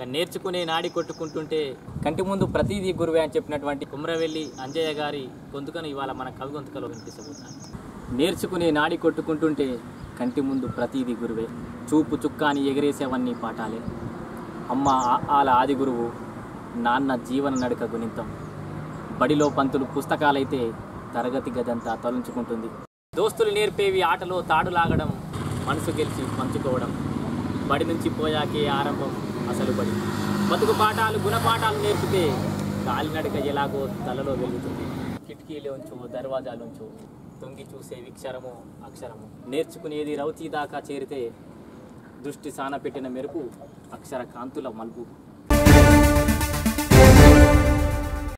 నేర్చుకునే నాడి కొట్టుకుంటుంటే కంటి ముందు ప్రతిదీ గురువే అని చెప్పినటువంటి కుమ్రవెల్లి అంజయ్య గారి గొంతుకను ఇవాళ మన కవి గొంతుకలో వినిపించబోతాను నేర్చుకునే నాడి కొట్టుకుంటుంటే కంటి ముందు ప్రతిదీ గురువే చూపు చుక్కాని ఎగరేసేవన్నీ పాఠాలే అమ్మ ఆ- ఆల ఆది గురువు నాన్న జీవన నడక గుణితం బడిలో పంతులు పుస్తకాలైతే తరగతి గదంతా తలుంచుకుంటుంది దోస్తులు నేర్పేవి ఆటలో తాడు లాగడం మనసు గెలిచి పంచుకోవడం బడి నుంచి పోయాకే ఆరంభం అసలు బడి బతుకు పాఠాలు గుణపాఠాలు నేర్పితే కాలినడక ఎలాగో తలలో వెలుగుతుంది కిటికీలోంచో దర్వాజాలోంచో తొంగి చూసే విక్షరము అక్షరము నేర్చుకునేది రౌతీ దాకా చేరితే దృష్టి సాన పెట్టిన మెరుపు అక్షర కాంతుల మలుపు